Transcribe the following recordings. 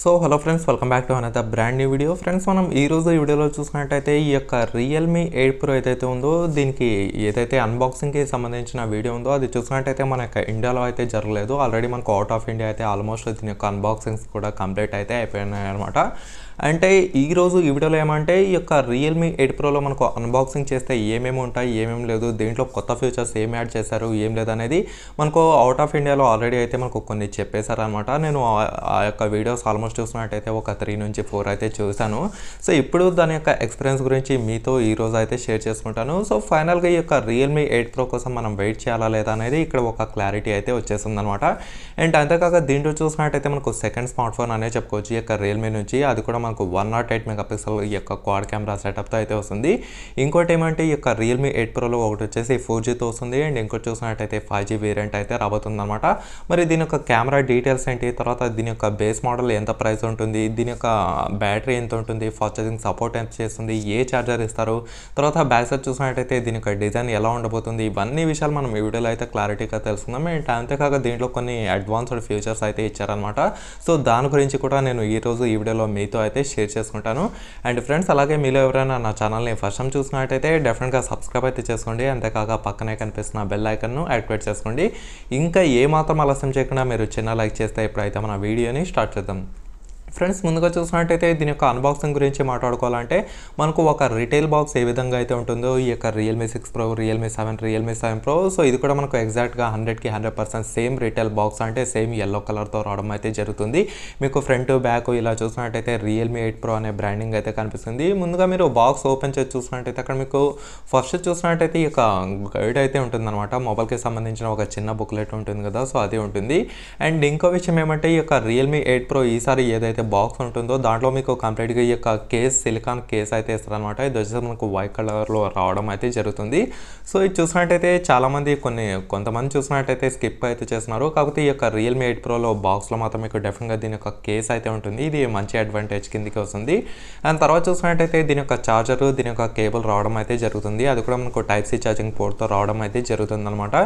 so hello friends welcome back to another brand new video friends మనం ఈ రోజు ఈ వీడియోలో చూసుకున్నట్టయితే ఈ యొక్క రియల్మీ ఎయిట్ ప్రో ఏదైతే ఉందో దీనికి ఏదైతే అన్బాక్సింగ్కి సంబంధించిన వీడియో ఉందో అది చూసుకున్నట్టయితే మన యొక్క ఇండియాలో అయితే జరగలేదు ఆల్రెడీ మనకు అవుట్ ఆఫ్ ఇండియా అయితే ఆల్మోస్ట్ దీని యొక్క అన్బాక్సింగ్స్ కూడా కంప్లీట్ అయితే అయిపోయినాయి అనమాట అంటే ఈ రోజు ఈ వీడియోలో ఏమంటే ఈ యొక్క రియల్మీ ఎయిట్ ప్రోలో మనకు అన్బాక్సింగ్ చేస్తే ఏమేమి ఉంటాయి ఏమేమి లేదు దీంట్లో కొత్త ఫీచర్స్ ఏం యాడ్ చేశారు ఏం లేదు అనేది మనకు అవుట్ ఆఫ్ ఇండియాలో ఆల్రెడీ అయితే మనకు కొన్ని చెప్పేశారనమాట నేను ఆ- ఆ యొక్క వీడియోస్ ఆల్మోస్ట్ చూసినట్టయితే ఒక త్రీ నుంచి ఫోర్ అయితే చూశాను సో ఇప్పుడు దాని యొక్క ఎక్స్పీరియన్స్ గురించి మీతో ఈ రోజు అయితే షేర్ చేసుకుంటాను సో ఫైనల్గా ఈ యొక్క రియల్మీ ఎయిట్ ప్రో కోసం మనం వెయిట్ చేయాలా లేదా అనేది ఇక్కడ ఒక క్లారిటీ అయితే వచ్చేస్తుంది అనమాట అండ్ అంతేకాక దీంట్లో చూసినట్టయితే మనకు సెకండ్ స్మార్ట్ ఫోన్ అనే చెప్పుకోవచ్చు ఈ యొక్క రియల్మీ నుంచి అది కూడా మనకు వన్ నాట్ ఎయిట్ మెగాపిక్సెల్ ఈ యొక్క క్వాడ్ కెమెరా సెటప్తో అయితే వస్తుంది ఇంకోటి ఏమంటే ఈ యొక్క రియల్మీ ఎయిట్ ప్రోలో ఒకటి వచ్చేసి ఫోర్ జీతో వస్తుంది అండ్ ఇంకోటి చూసినట్టయితే ఫైవ్ జీ వేరియంట్ అయితే రాబోతుంది అనమాట మరి దీని యొక్క కెమెరా డీటెయిల్స్ ఏంటి తర్వాత దీని యొక్క బేస్ మోడల్ ఎంత ప్రైస్ ఉంటుంది దీని యొక్క బ్యాటరీ ఎంత ఉంటుంది ఫాస్ట్ ఛార్జింగ్ సపోర్ట్ ఎంత చేస్తుంది ఏ ఛార్జర్ ఇస్తారు తర్వాత బ్యాక్ సైడ్ చూసినట్టయితే దీని యొక్క డిజైన్ ఎలా ఉండబోతుంది ఇవన్నీ విషయాలు మనం ఈ వీడియోలో అయితే క్లారిటీగా తెలుసుకుందాం అండ్ అంతేకాక దీంట్లో కొన్ని అడ్వాన్స్డ్ ఫీచర్స్ అయితే ఇచ్చారనమాట సో దాని గురించి కూడా నేను ఈ రోజు ఈ వీడియోలో మీతో అయితే షేర్ చేసుకుంటాను అండ్ ఫ్రెండ్స్ అలాగే మీలో ఎవరైనా నా ఛానల్ని ఫస్ట్ టైం చూసినట్టయితే డెఫినెట్గా సబ్స్క్రైబ్ అయితే చేసుకోండి అంతేకాక పక్కనే కనిపిస్తున్న బెల్ ఐకన్ను యాక్టివేట్ చేసుకోండి ఇంకా ఏ మాత్రం ఆలస్యం చేయకుండా మీరు చిన్న లైక్ చేస్తే ఇప్పుడైతే మన వీడియోని స్టార్ట్ చేద్దాం ఫ్రెండ్స్ ముందుగా చూసినట్టయితే దీని యొక్క అన్బాక్సింగ్ గురించి మాట్లాడుకోవాలంటే మనకు ఒక రిటైల్ బాక్స్ ఏ విధంగా అయితే ఉంటుందో ఈ యొక్క Realme six Pro Realme seven Realme seven Pro so ఇది కూడా మనకు ఎగ్జాక్ట్గా హండ్రెడ్కి hundred percent same retail box అంటే సేమ్ ఎల్లో కలర్తో రావడం అయితే జరుగుతుంది మీకు ఫ్రంట్ బ్యాక్ ఇలా చూసినట్టయితే రియల్మీ ఎయిట్ ప్రో అనే బ్రాండింగ్ అయితే కనిపిస్తుంది ముందుగా మీరు బాక్స్ ఓపెన్ చేసి చూసినట్టయితే అక్కడ మీకు ఫస్ట్ చూసినట్టయితే ఈ యొక్క గైడ్ అయితే ఉంటుందన్నమాట మొబైల్కి సంబంధించిన ఒక చిన్న బుక్లెట్ ఉంటుంది కదా సో అది ఉంటుంది అండ్ ఇంకో విషయం ఏమంటే ఈ యొక్క రియల్మీ ఎయిట్ ప్రో ఈసారి ఏదైతే బాక్స్ ఉంటుందో దాంట్లో మీకు కంప్లీట్గా ఈ యొక్క కేస్ సిలికాన్ కేస్ అయితే ఇస్తారనమాట ఇది వచ్చేసి మనకు వైట్ కలర్లో రావడం అయితే జరుగుతుంది సో ఇది చూసినట్టయితే చాలామంది కొన్ని కొంతమంది చూసినట్టయితే స్కిప్ అయితే చేస్తున్నారు కాకపోతే ఈ యొక్క రియల్మీ ఎయిట్ ప్రోలో బాక్స్లో మాత్రం మీకు డెఫినెట్గా దీని యొక్క కేస్ అయితే ఉంటుంది ఇది మంచి అడ్వాంటేజ్ కిందకి వస్తుంది అండ్ తర్వాత చూసినట్టయితే దీని యొక్క చార్జర్ దీని యొక్క కేబుల్ రావడం అయితే జరుగుతుంది అది కూడా మనకు టైప్ సి ఛార్జింగ్ పోర్ట్తో రావడం అయితే జరుగుతుంది అనమాట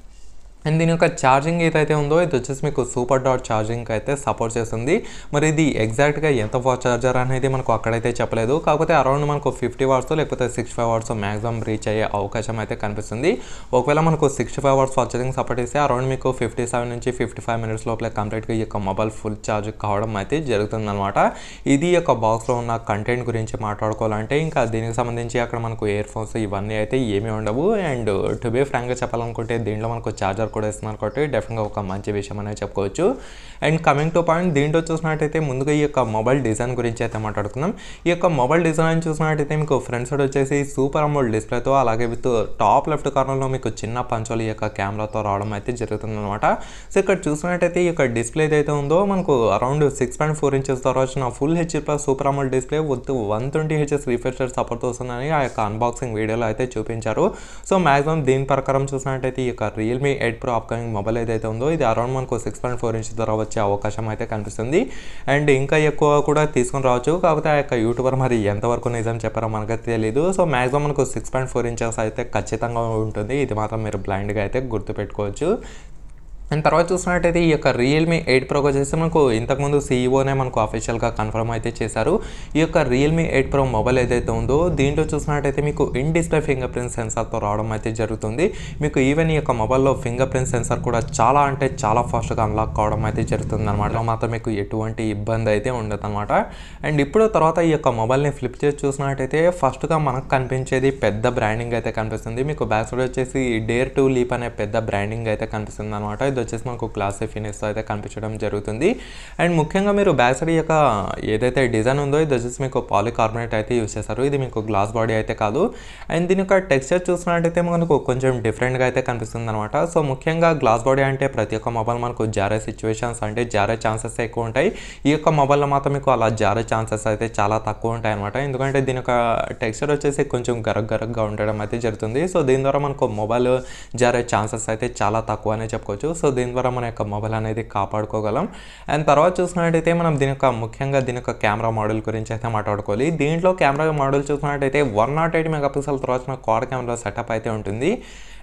అండ్ దీని యొక్క ఛార్జింగ్ ఏదైతే ఉందో ఇది వచ్చేసి మీకు సూపర్ డాట్ ఛార్జింగ్ అయితే సపోర్ట్ చేస్తుంది మరి ఇది ఎగ్జాక్ట్గా ఎంత వాట్ ఛార్జర్ అనేది మనకు అక్కడైతే చెప్పలేదు కాకపోతే అరౌండ్ మనకు ఫిఫ్టీ వాట్స్ లేకపోతే sixty five watts maximum reach అయ్యే అవకాశం అయితే కనిపిస్తుంది ఒకవేళ మనకు sixty five watts watt charging support ఇస్తే అరౌండ్ మీకు ఫిఫ్టీ సెవెన్ నుంచి ఫిఫ్టీ ఫైవ్ మినిట్స్ లోపల కంప్లీట్గా ఈ యొక్క మొబైల్ ఫుల్ ఛార్జ్ కావడం అయితే జరుగుతుంది అనమాట ఇది ఈ యొక్క బాక్స్లో ఉన్న కంటెంట్ గురించి మాట్లాడుకోవాలంటే ఇంకా దీనికి సంబంధించి అక్కడ మనకు ఇయర్ ఫోన్స్ ఇవన్నీ అయితే ఏమీ ఉండవు అండ్ టు బీ ఫ్రాంక్గా చెప్పాలనుకుంటే దీంట్లో మనకు ఛార్జర్ కూడా ఇస్తున్నారు కాబట్టి డెఫినెట్గా ఒక మంచి విషయం అనేది చెప్పుకోవచ్చు అండ్ కమింగ్ టు పాయింట్ దీంట్లో చూసినట్టయితే ముందుగా ఈ యొక్క మొబైల్ డిజైన్ గురించి అయితే మాట్లాడుకుందాం ఈ యొక్క మొబైల్ డిజైన్ చూసినట్టయితే మీకు ఫ్రంట్ సైడ్ వచ్చేసి సూపర్ అమోల్డ్ డిస్ప్లేతో అలాగే విత్ టాప్ లెఫ్ట్ కార్నర్లో మీకు చిన్న పంచోలు ఈ యొక్క కెమెరాతో రావడం అయితే జరుగుతుంది అనమాట సో ఇక్కడ చూసినట్టయితే ఈ యొక్క డిస్ప్లే ఏదైతే ఉందో మనకు around six point four inches ద్వారా వచ్చిన full H plus super AMOLED display with one twenty HS refresh support వస్తుందని ఆ యొక్క అన్బాక్సింగ్ వీడియోలో అయితే చూపించారు సో మాక్సిమం దీని ప్రకారం చూసినట్టయితే ఈ యొక్క Realme eight Pro upcoming mobile ఏదైతే ఉందో ఇది అరౌండ్ మనకు సిక్స్ పాయింట్ ఫోర్ ఇంచ్ ద్వారా వచ్చే అవకాశం అయితే కనిపిస్తుంది అండ్ ఇంకా ఎక్కువ కూడా తీసుకొని రావచ్చు కాకపోతే ఆ యొక్క యూట్యూబర్ మరి ఎంతవరకు నిజం చెప్పారో మనకైతే తెలియదు సో మాక్సిమం మనకు సిక్స్ పాయింట్ ఫోర్ ఇంచెస్ అయితే ఖచ్చితంగా ఉంటుంది ఇది మాత్రం మీరు బ్లైండ్గా అయితే గుర్తుపెట్టుకోవచ్చు అండ్ తర్వాత చూసినట్టయితే ఈ యొక్క రియల్మీ ఎయిట్ ప్రో వచ్చేసి మనకు ఇంతకుముందు సీఈఓనే మనకు అఫీషియల్గా కన్ఫర్మ్ అయితే చేశారు ఈ యొక్క రియల్మీ ఎయిట్ ప్రో మొబైల్ ఏదైతే ఉందో దీంట్లో చూసినట్టయితే మీకు ఇన్ డిస్ప్లే ఫింగర్ ప్రింట్ సెన్సార్తో రావడం అయితే జరుగుతుంది మీకు ఈవెన్ ఈ యొక్క మొబైల్లో ఫింగర్ ప్రింట్ సెన్సార్ కూడా చాలా అంటే చాలా ఫాస్ట్గా అన్లాక్ కావడం అయితే జరుగుతుంది అనమాట మాత్రం మీకు ఎటువంటి ఇబ్బంది అయితే ఉండదు అనమాట అండ్ ఇప్పుడు తర్వాత ఈ యొక్క మొబైల్ని ఫ్లిప్ చేసి చూసినట్టయితే ఫస్ట్గా మనకు కనిపించేది పెద్ద బ్రాండింగ్ అయితే కనిపిస్తుంది మీకు బ్యాక్ సైడ్ వచ్చేసి డేర్ టు లీప్ అనే పెద్ద బ్రాండింగ్ అయితే కనిపిస్తుంది అనమాట ఇది వచ్చేసి మనకు క్లాసీ ఫినిష్తో అయితే కనిపించడం జరుగుతుంది అండ్ ముఖ్యంగా మీరు బ్యాక్ సైడ్ యొక్క ఏదైతే డిజైన్ ఉందో ఇది వచ్చేసి మీకు పాలికార్బోనేట్ అయితే యూస్ చేశారు ఇది మీకు గ్లాస్ బాడీ అయితే కాదు అండ్ దీని యొక్క టెక్స్చర్ చూసినట్టయితే మనకు కొంచెం డిఫరెంట్గా అయితే కనిపిస్తుంది అనమాట సో ముఖ్యంగా గ్లాస్ బాడీ అంటే ప్రతి ఒక్క మొబైల్ మనకు జారే సిచ్యువేషన్స్ అంటే జారే ఛాన్సెస్ ఎక్కువ ఉంటాయి ఈ యొక్క మొబైల్లో మాత్రం మీకు అలా జారే ఛాన్సెస్ అయితే చాలా తక్కువ ఉంటాయి అనమాట ఎందుకంటే దీని యొక్క టెక్స్చర్ వచ్చేసి కొంచెం గరగ్ గరగ్గా ఉండడం అయితే జరుగుతుంది సో దీని ద్వారా మనకు మొబైల్ జారే ఛాన్సెస్ అయితే చాలా తక్కువ అనే చెప్పుకోవచ్చు సో దీని ద్వారా మన యొక్క మొబైల్ అనేది కాపాడుకోగలం అండ్ తర్వాత చూసినట్టయితే మనం దీని యొక్క ముఖ్యంగా దీని యొక్క కెమెరా మోడల్ గురించి అయితే మాట్లాడుకోవాలి దీంట్లో కెమెరా మోడల్ చూసినట్టయితే వన్ నాట్ ఎయిట్ మెగాపిక్సెల్ తర్వాత క్వాడ్ కెమెరా సెటప్ అయితే ఉంటుంది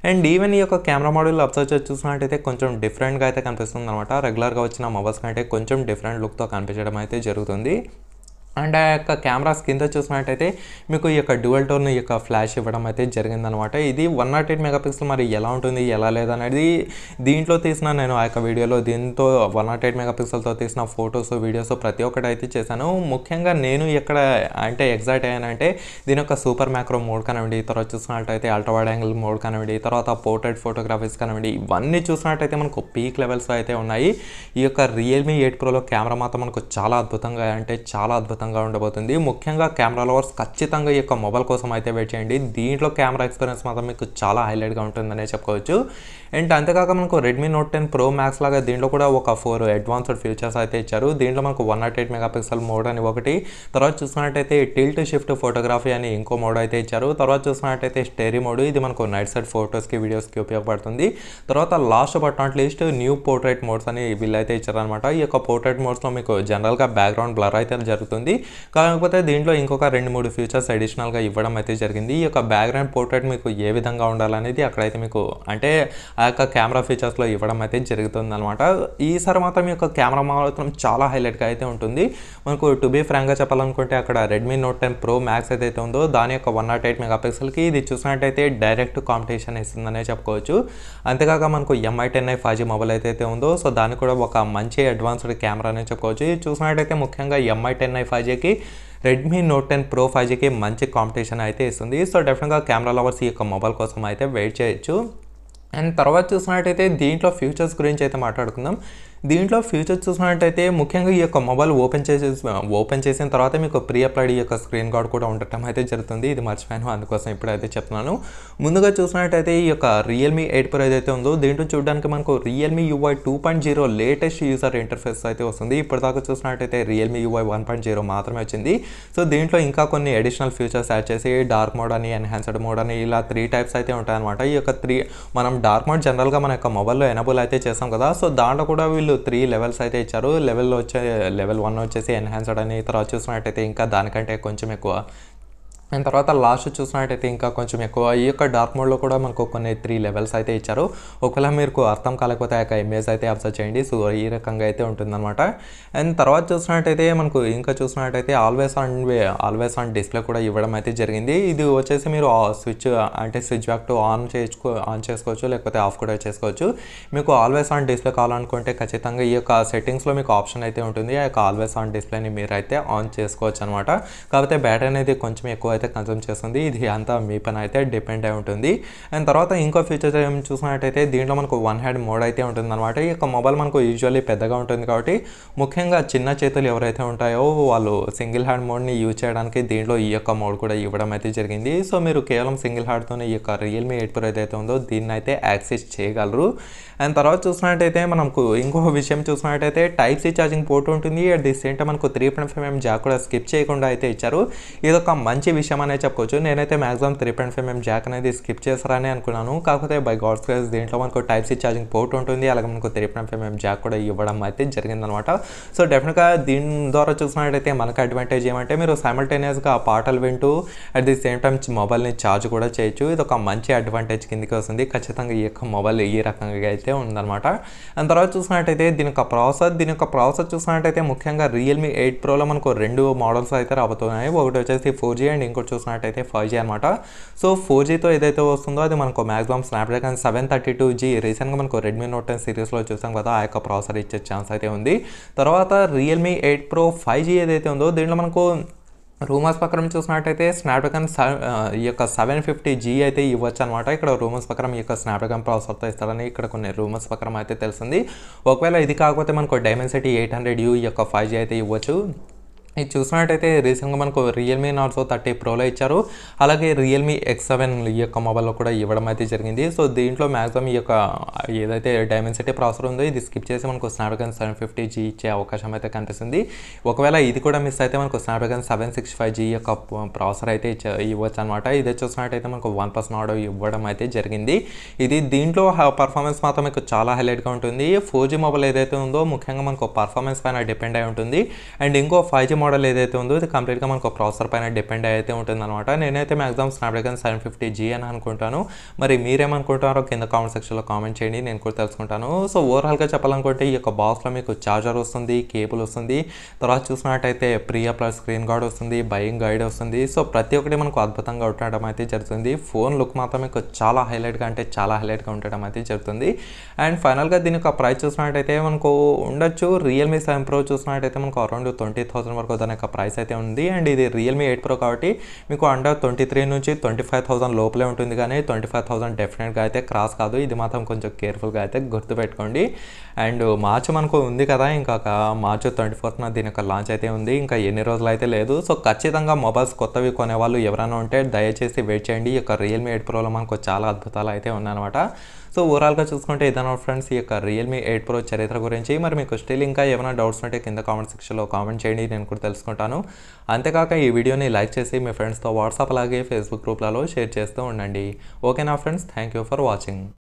అండ్ ఈవెన్ ఈ యొక్క కెమెరా మోడల్ అబ్జర్వ్ చేసి చూసినట్టయితే కొంచెం డిఫరెంట్గా అయితే కనిపిస్తుంది అనమాట రెగ్యులర్గా వచ్చిన మొబైల్స్ కంటే కొంచెం డిఫరెంట్ లుక్తో కనిపించడం అయితే జరుగుతుంది అండ్ ఆ యొక్క కెమెరాస్ కింద చూసినట్టయితే మీకు ఈ యొక్క డ్యువల్ టోన్ ఈ యొక్క ఫ్లాష్ ఇవ్వడం అయితే జరిగిందనమాట ఇది వన్ నాట్ ఎయిట్ మెగాపిక్సెల్ మరి ఎలా ఉంటుంది ఎలా లేదనేది దీంట్లో తీసిన నేను ఆ యొక్క వీడియోలో దీంతో వన్ నాట్ ఎయిట్ మెగాపిక్సెల్తో తీసిన ఫొటోస్ వీడియోస్ ప్రతి ఒక్కటి అయితే చేశాను ముఖ్యంగా నేను ఎక్కడ అంటే ఎగ్జైట్ అయ్యానంటే దీని యొక్క సూపర్ మ్యాక్రో మోడ్ కానివ్వండి తర్వాత చూసినట్టయితే అల్ట్రా వైడ్ యాంగిల్ మోడ్ కానివ్వండి తర్వాత పోర్ట్రేట్ ఫోటోగ్రఫీస్ కానివ్వండి ఇవన్నీ చూసినట్టయితే మనకు పీక్ లెవెల్స్ అయితే ఉన్నాయి ఈ యొక్క రియల్మీ ఎయిట్ ప్రోలో కెమెరా మాత్రం మనకు చాలా అద్భుతంగా అంటే చాలా అద్భుతంగా ఉండబోతుంది ముఖ్యంగా కెమెరా లవర్స్ ఖచ్చితంగా ఈ యొక్క మొబైల్ కోసం అయితే వెయిట్ చేయండి దీంట్లో కెమెరా ఎక్స్పీరియన్స్ మాత్రం మీకు చాలా హైలైట్గా ఉంటుందనే చెప్పుకోవచ్చు అండ్ అంతేకాక మనకు Redmi Note ten Pro Max లాగా దీంట్లో కూడా ఒక ఫోర్ అడ్వాన్స్డ్ ఫీచర్స్ అయితే ఇచ్చారు దీంట్లో మనకు one nought eight megapixel mode అని ఒకటి తర్వాత చూసినట్టయితే టిల్ట్ షిఫ్ట్ ఫోటోగ్రఫీ అని ఇంకో మోడ్ అయితే ఇచ్చారు తర్వాత చూసినట్టయితే స్టేరీ మోడ్ ఇది మనకు నైట్ సైడ్ ఫొటోస్కి వీడియోస్కి ఉపయోగపడుతుంది తర్వాత last but not least new portrait modes అని వీళ్ళైతే ఇచ్చారనమాట ఈ యొక్క పోర్ట్రేట్ మోడ్స్లో మీకు జనరల్గా బ్యాక్గ్రౌండ్ బ్లర్ అయితే జరుగుతుంది కాకపోతే దీంట్లో ఇంకొక రెండు మూడు ఫీచర్స్ అడిషనల్గా ఇవ్వడం అయితే జరిగింది ఈ యొక్క బ్యాక్గ్రౌండ్ పోర్ట్రేట్ మీకు ఏ విధంగా ఉండాలనేది అక్కడైతే మీకు అంటే ఆ యొక్క కెమెరా ఫీచర్స్లో ఇవ్వడం అయితే జరుగుతుంది అనమాట ఈసారి మాత్రం ఈ యొక్క కెమెరా మాత్రం చాలా హైలైట్గా అయితే ఉంటుంది మనకు టు బీ ఫ్రాంక్గా చెప్పాలనుకుంటే అక్కడ Redmi Note ten Pro Max ఏదైతే ఉందో దాని యొక్క వన్ నాట్ ఎయిట్ మెగాపిక్సెల్కి ఇది చూసినట్టయితే డైరెక్ట్ కాంపిటీషన్ ఇస్తుందనే చెప్పుకోవచ్చు అంతేకాక మనకు Mi ten i five G mobile ఏదైతే ఉందో సో దానికి కూడా ఒక మంచి అడ్వాన్స్డ్ కెమెరా అనే చెప్పుకోవచ్చు ఇది చూసినట్టయితే ముఖ్యంగా ఎంఐ టెన్ ఐ ఫైవ్ జీకి Redmi Note ten Pro five జీకి మంచి కాంపిటీషన్ అయితే ఇస్తుంది సో డెఫినెట్గా కెమెరా లవర్స్ ఈ యొక్క మొబైల్ కోసం అయితే వెయిట్ చేయొచ్చు అండ్ తర్వాత చూసినట్టయితే దీంట్లో ఫ్యూచర్స్ గురించి అయితే మాట్లాడుకుందాం దీంట్లో ఫ్యూచర్స్ చూసినట్టయితే ముఖ్యంగా ఈ యొక్క మొబైల్ ఓపెన్ చేసి ఓపెన్ చేసిన తర్వాత మీకు ప్రీ అప్లైడ్ ఈ యొక్క స్క్రీన్ గార్డ్ కూడా ఉండటం అయితే జరుగుతుంది ఇది మర్చిపోయాను అందుకోసం ఇప్పుడైతే చెప్తున్నాను ముందుగా చూసినట్టయితే ఈ యొక్క రియల్మీ ఎయిట్ ప్రో ఏదైతే ఉందో దీంట్లో చూడడానికి మనకు Realme UI two point zero latest user interface అయితే వస్తుంది ఇప్పటిదాకా చూసినట్టయితే Realme UI one point zero మాత్రమే వచ్చింది సో దీంట్లో ఇంకా కొన్ని అడిషనల్ ఫీచర్స్ యాడ్ చేసి డార్క్ మోడ్ అని ఎన్హాన్స్డ్ మోడ్ అని ఇలా త్రీ టైప్స్ అయితే ఉంటాయన్నమాట ఈ యొక్క త్రీ మనం డార్క్ మోడ్ జనరల్గా మన యొక్క మొబైల్లో ఎనబుల్ అయితే చేస్తాం కదా సో దాంట్లో కూడా వీళ్ళు త్రీ లెవెల్స్ అయితే ఇచ్చారు లెవెల్లో వచ్చే లెవెల్ వన్ వచ్చేసి ఎన్హాన్స్డ్ అని తర్వాత చూసినట్టయితే ఇంకా దానికంటే కొంచెం ఎక్కువ అండ్ తర్వాత లాస్ట్ చూసినట్టయితే ఇంకా కొంచెం ఎక్కువ ఈ యొక్క డార్క్ మోడ్లో కూడా మనకు కొన్ని త్రీ లెవెల్స్ అయితే ఇచ్చారు ఒకవేళ మీకు అర్థం కాలేకపోతే ఆ యొక్క ఇమేజ్ అయితే అబ్జర్వ్ చేయండి సో ఈ రకంగా అయితే ఉంటుందన్నమాట అండ్ తర్వాత చూసినట్టయితే మనకు ఇంకా చూసినట్టయితే always on always on display కూడా ఇవ్వడం అయితే జరిగింది ఇది వచ్చేసి మీరు స్విచ్ అంటే స్విచ్ బ్యాక్ టు ఆన్ చేసుకో ఆన్ చేసుకోవచ్చు లేకపోతే ఆఫ్ కూడా చేసుకోవచ్చు మీకు ఆల్వేస్ ఆన్ డిస్ప్లే కావాలనుకుంటే ఖచ్చితంగా ఈ యొక్క సెట్టింగ్స్లో మీకు ఆప్షన్ అయితే ఉంటుంది ఆ యొక్క ఆల్వేస్ ఆన్ డిస్ప్లేని మీరు అయితే ఆన్ చేసుకోవచ్చు అనమాట కాకపోతే బ్యాటరీ అనేది కొంచెం ఎక్కువ అయితే కన్సూమ్ చేస్తుంది ఇది అంతా మీ పైన అయితే డిపెండ్ అయి ఉంటుంది అండ్ తర్వాత ఇంకో ఫీచర్స్ ఏం చూసినట్టయితే దీంట్లో మనకు వన్ హ్యాండ్ మోడ్ అయితే ఉంటుంది అనమాట ఈ యొక్క మొబైల్ మనకు యూజువల్లీ పెద్దగా ఉంటుంది కాబట్టి ముఖ్యంగా చిన్న చేతులు ఎవరైతే ఉంటాయో వాళ్ళు సింగిల్ హ్యాండ్ మోడ్ని యూజ్ చేయడానికి దీంట్లో ఈ యొక్క మోడ్ కూడా ఇవ్వడం అయితే జరిగింది సో మీరు కేవలం సింగిల్ హ్యాండ్తోనే ఈ యొక్క రియల్మీ ఎయిట్ ప్రో ఏదైతే ఉందో దీన్ని అయితే యాక్సెస్ చేయగలరు అండ్ తర్వాత చూసినట్టయితే మనకు ఇంకొక విషయం చూసినట్టయితే టైప్ సి ఛార్జింగ్ పోర్ట్ ఉంటుంది అట్ ది సేమ్ టైం మనకు three point five M jack కూడా స్కిప్ చేయకుండా అయితే ఇచ్చారు ఇది ఒక మంచి విషయం అనే చెప్పుకోవచ్చు నేనైతే maximum three point five M jack అనేది స్కిప్ చేస్తారని అనుకున్నాను కాకపోతే బై గాడ్స్ గ్రేస్ దీంట్లో మనకు టైప్ సి ఛార్జింగ్ పోర్ట్ ఉంటుంది అలాగే మనకు three point five M jack కూడా ఇవ్వడం అయితే జరిగిందనమాట సో డెఫినెట్గా దీని ద్వారా చూసినట్టయితే మనకు అడ్వాంటేజ్ ఏమంటే మీరు సైమల్టేనియస్గా పాటలు వింటూ అట్ ది సేమ్ టైం మొబైల్ని ఛార్జ్ కూడా చేయొచ్చు ఇది ఒక మంచి అడ్వాంటేజ్ కిందకి వస్తుంది ఖచ్చితంగా ఈ యొక్క మొబైల్ ఈ రకంగా అయితే ఉందన్నమాట అండ్ తర్వాత చూసినట్టయితే దీని యొక్క ప్రాసెసర్ దీని యొక్క ప్రాసెసర్ చూసినట్టయితే ముఖ్యంగా రియల్మీ ఎయిట్ ప్రోలో మనకు రెండు మోడల్స్ అయితే రాబోతున్నాయి ఒకటి వచ్చేసి ఫోర్ జీ అండ్ ఇంకోటి చూసినట్టయితే ఫైవ్ జీ అనమాట సో ఫోర్ జీతో ఏదైతే వస్తుందో అది మనకు maximum Snapdragon seven thirty two G రీసెంట్గా మనకు రెడ్మీ నోట్ టెన్ సిరీస్లో చూసాం కదా ఆ యొక్క ప్రాసెసర్ ఇచ్చే ఛాన్స్ అయితే ఉంది తర్వాత Realme eight Pro five G ఏదైతే ఉందో దీంట్లో మనకు రూమర్స్ ప్రకారం చూసినట్టయితే స్నాప్డ్రాగన్ ఈ యొక్క సెవెన్ ఫిఫ్టీ జీ అయితే ఇవ్వచ్చు అనమాట ఇక్కడ రూమర్స్ ప్రకారం ఈ యొక్క స్నాప్డ్రాగన్ ప్రాసెసర్తో ఇస్తారని ఇక్కడ కొన్ని రూమర్స్ ప్రకారం అయితే తెలిసింది ఒకవేళ ఇది కాకపోతే మనకు డైమెన్సిటీ ఎయిట్ హండ్రెడ్ యూ ఈ యొక్క ఫైవ్ జీ అయితే ఇవ్వచ్చు ఇది చూసినట్టయితే రీసెంట్గా మనకు రియల్మీ నాట్సో థర్టీ ప్రోలో ఇచ్చారు అలాగే రియల్మీ ఎక్స్ సెవెన్ ఈ యొక్క మొబైల్లో కూడా ఇవ్వడం అయితే జరిగింది సో దీంట్లో మ్యాక్సిమం ఈ యొక్క ఏదైతే డైమెన్సిటీ ప్రాసెసర్ ఉందో ఇది స్కిప్ చేసి మనకు స్నాప్డ్రాగన్ సెవెన్ ఫిఫ్టీ జీ ఇచ్చే అవకాశం అయితే కనిపిస్తుంది ఒకవేళ ఇది కూడా మిస్ అయితే మనకు Snapdragon seven six five G యొక్క ప్రాసెసర్ అయితే ఇచ్చ- ఇవ్వచ్చు అనమాట ఇదే చూసినట్టయితే మనకు వన్ పర్సెంట్ ఆర్డర్ ఇవ్వడం అయితే జరిగింది ఇది దీంట్లో పర్ఫార్మెన్స్ మాత్రం మీకు చాలా హైలైట్గా ఉంటుంది ఫోర్ జీ మొబైల్ ఏదైతే ఉందో ముఖ్యంగా మనకు పర్ఫార్మెన్స్ పైన డిపెండ్ అయి ఉంటుంది అండ్ ఇంకో ఫైవ్ జీ మోడల్ ఏదైతే ఉందో ఇది కంప్లీట్గా మనకు ప్రాసెసర్ పైన డిపెండ్ అయితే ఉంటుందన్నమాట నేనైతే maximum Snapdragon seven fifty G అని అనుకుంటాను మరి మీరేమనుకుంటారో కింద కామెంట్ సెక్షన్లో కామెంట్ చేయండి నేను కూడా తెలుసుకుంటాను సో ఓవరాల్గా చెప్పాలనుకుంటే ఈ యొక్క బాక్స్లో మీకు చార్జర్ వస్తుంది కేబుల్ వస్తుంది తర్వాత చూసినట్టయితే ప్రియా ప్లస్ స్క్రీన్ గార్డ్ వస్తుంది బయింగ్ గైడ్ వస్తుంది సో ప్రతి ఒక్కటి మనకు అద్భుతంగా ఉండడం అయితే జరుగుతుంది ఫోన్ లుక్ మాత్రం మీకు చాలా హైలైట్గా అంటే చాలా హైలైట్గా ఉండడం అయితే జరుగుతుంది అండ్ ఫైనల్గా దీని యొక్క ప్రైస్ చూసినట్టయితే మనకు ఉండొచ్చు రియల్మీ సెవెన్ ప్రో చూసినట్టయితే మనకు అరౌండ్ ట్వంటీ థౌసండ్ వరకు దాని యొక్క ప్రైస్ అయితే ఉంది అండ్ ఇది రియల్మీ ఎయిట్ ప్రో కాబట్టి మీకు అండర్ ట్వంటీ త్రీ నుంచి ట్వంటీ ఫైవ్ థౌసండ్ లోపలే ఉంటుంది కానీ ట్వంటీ ఫైవ్ థౌసండ్ డెఫినెట్గా అయితే క్రాస్ కాదు ఇది మాత్రం కొంచెం కేర్ఫుల్గా అయితే గుర్తుపెట్టుకోండి అండ్ మార్చ్ మనకు ఉంది కదా ఇంకా మార్చ్ ట్వంటీ ఫోర్త్న దీని యొక్క లాంచ్ అయితే ఉంది ఇంకా ఎన్ని రోజులు అయితే లేదు సో ఖచ్చితంగా మొబైల్స్ కొత్తవి కొనే వాళ్ళు ఎవరైనా ఉంటే దయచేసి వెయిట్ చేయండి ఈ యొక్క రియల్మీ ఎయిట్ ప్రోలో మనకు చాలా అద్భుతాలు అయితే ఉన్నాయన్నమాట సో ఓవరాల్గా చూసుకుంటే ఇదన్న ఫ్రెండ్స్ ఈ యొక్క రియల్మీ ఎయిట్ ప్రో చరిత్ర గురించి మరి మీకు స్టిల్ ఇంకా ఏమైనా డౌట్స్ ఉంటే కింద కామెంట్ సెక్షన్లో కామెంట్ చేయండి నేను కూడా తెలుసుకుంటాను అంతేకాక ఈ వీడియోని లైక్ చేసి మీ ఫ్రెండ్స్తో వాట్సాప్ అలాగే ఫేస్బుక్ గ్రూప్లలో షేర్ చేస్తూ ఉండండి ఓకేనా friends thank you for watching